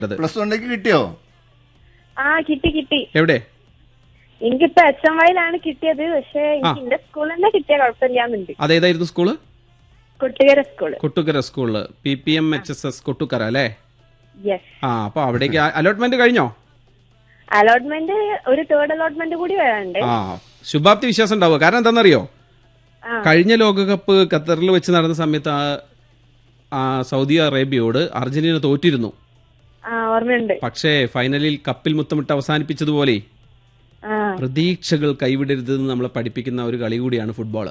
Plus വണ്ണിലേക്ക് കിട്ടിയോ ആ കിട്ടി കിട്ടി എവിടെ എനിക്കിപ്പോ എച്ച് എം വൈയിലാണ് കിട്ടിയത് പക്ഷെ എനിക്ക് എന്റെ സ്കൂളിൽ തന്നെ കിട്ടിയ കുഴപ്പമില്ലാന്നുണ്ട് അതേതായിരുന്നു സ്കൂള് കൊട്ടുകര സ്കൂള് കൊട്ടുക്കര സ്കൂളില് P P M H S S Kottukkara അല്ലേ യെസ് ആ അപ്പൊ അവിടേക്ക് അലോട്ട്മെന്റ് കഴിഞ്ഞോ അലോട്ട്മെന്റ് ഒരു തേർഡ് അലോട്ട്മെന്റ് കൂടി വരാനുണ്ട് ആ ശുഭാപ്തി വിശ്വാസം ഉണ്ടാവുക കാരണം എന്താണെന്നറിയോ ആ. കഴിഞ്ഞ ലോകകപ്പ് ഖത്തറിൽ വെച്ച് നടന്ന സമയത്ത് ആ- ആ സൗദി അറേബ്യയോട് അർജന്റീന തോറ്റിരുന്നു ആ ഓർമ്മയുണ്ട് പക്ഷേ ഫൈനലിൽ കപ്പിൽ മുത്തമിട്ട് അവസാനിപ്പിച്ചതുപോലെ ആ പ്രതീക്ഷകൾ കൈവിടരുതെന്ന് നമ്മളെ പഠിപ്പിക്കുന്ന ഒരു കളി കൂടിയാണ് ഫുട്ബോൾ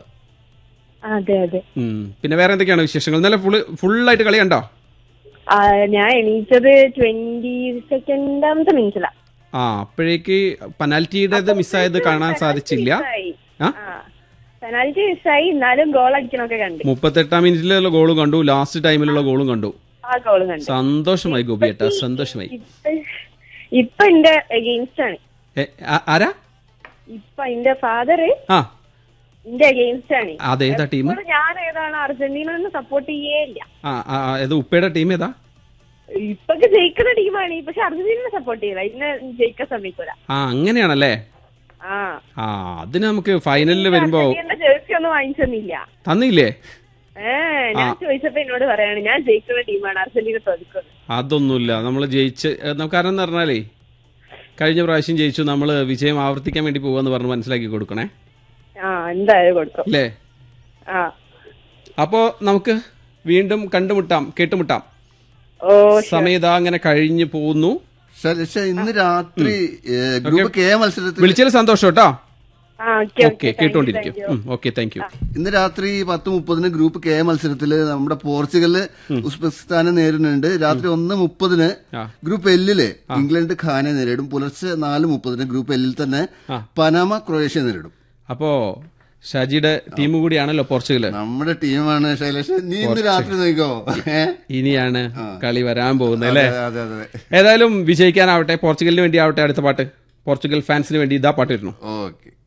അതെ അതെ പിന്നെ വേറെ എന്തൊക്കെയാണ് വിശേഷങ്ങൾ ഇന്നലെ ഫുള്ള് ഫുള്ളായിട്ട് കളി കണ്ടോ ആ, ഞാൻ എണീറ്റത് ട്വന്റി സെക്കൻഡാമത്തെ മിനിറ്റില ആ അപ്പോഴേക്ക് പെനാൽറ്റിയുടേത് മിസ്സായത് കാണാൻ സാധിച്ചില്ല ആ പെനാൽറ്റി മിസ്സായി എന്നാലും ഗോൾ അടിക്കണൊക്കെ കണ്ട് മുപ്പത്തെട്ടാം മിനിറ്റിലുള്ള ഗോളും കണ്ടു ലാസ്റ്റ് ടൈമിലുള്ള ഗോളും കണ്ടു ആ ഗോൾ കണ്ട് സന്തോഷമായി ഗോപിയേട്ട സന്തോഷമായി ഇപ്പൊ ഇപ്പൊ എന്റെ അഗെയിൻസ്റ്റ് ആണ് എ, ആ- ആരാ ഇപ്പൊ എന്റെ ഫാദർ ആ എന്റെ അഗെയിൻസ്റ്റ് ആണ് അതേതാ ടീം ഇപ്പോൾ ഞാൻ ഏതാണ് അർജന്റീന സപ്പോർട്ട് ചെയ്യേ ഇല്ല ആ ആ, ആ, ഏത് ഉപ്പയുടെ ടീം ഏതാ ഇപ്പൊക്കെ ജയിക്കുന്ന ടീമാണ് പക്ഷെ അർജന്റീന സപ്പോർട്ട് ചെയ്യില്ല ഇന്ന് ജയിക്കാൻ ശ്രമിക്കൂല ആ അങ്ങനെയാണല്ലേ ആ ആ അതിന് നമുക്ക് ഫൈനലിൽ വരുമ്പോ അർജന്റീനയുടെ ജേഴ്സി ഒന്നും വാങ്ങിച്ചൊന്നുമില്ല തന്നില്ലേ ഏ ഞാൻ ചോദിച്ചപ്പോ എന്നോട് പറയാണ് ഞാൻ ജയിക്കുന്ന ടീമാണ് അർജന്റീന തോൽക്കുന്നത് അതൊന്നുമില്ല നമ്മൾ ജയിച്ച് ഏ, നമുക്ക് കാരണം എന്ന് പറഞ്ഞാലേ കഴിഞ്ഞ പ്രാവശ്യം ജയിച്ചു നമ്മൾ വിജയം ആവർത്തിക്കാൻ വേണ്ടി പോവാന്ന് പറഞ്ഞ് മനസ്സിലാക്കി കൊടുക്കണേ ആ എന്തായാലും കൊടുക്കും അല്ലേ ആ അപ്പോ നമുക്ക് വീണ്ടും കണ്ടുമുട്ടാം കേട്ടുമുട്ടാം ഓ സമയത അങ്ങനെ കഴിഞ്ഞു പോകുന്നു ശൈലജ ഇന്ന് രാത്രി ഏ, ഗ്രൂപ്പ് കെ മത്സരത്തിൽ വിളിച്ചതിൽ സന്തോഷം കേട്ടോ ആ ഓക്കെ ഓക്കെ കേട്ടോണ്ടിരിക്കും ഓക്കെ താങ്ക് യു ഇന്ന് രാത്രി പത്ത് മുപ്പതിന് ഗ്രൂപ്പ് കെ മത്സരത്തില് നമ്മുടെ പോർച്ചുഗല് ഉസ്ബെക്കിസ്ഥാനെ നേരിടുന്നുണ്ട് രാത്രി ഒന്ന് മുപ്പതിന് ആ. ഗ്രൂപ്പ് എല്ലില് ഇംഗ്ലണ്ട് ഖാനെ നേരിടും പുലർച്ചെ നാല് മുപ്പതിന് ഗ്രൂപ്പ് എല്ലിൽ തന്നെ പനാമ ക്രൊയേഷ്യ നേരിടും അപ്പോ ഷാജിയുടെ ടീം കൂടിയാണല്ലോ പോർച്ചുഗല് നമ്മുടെ ടീമാണ് ശൈലേഷ് നീ ഇന്ന് രാത്രി നോക്കോ ഏ? ഇനിയാണ് കളി വരാൻ പോകുന്നത് അല്ലേ അതെ അതെ അതെ ഏതായാലും വിജയിക്കാനാവട്ടെ പോർച്ചുഗലിന് വേണ്ടി ആവട്ടെ അടുത്ത പാട്ട് പോർച്ചുഗൽ ഫാൻസിന് വേണ്ടി ഇതാ പാട്ട് വരുന്നു ഓക്കെ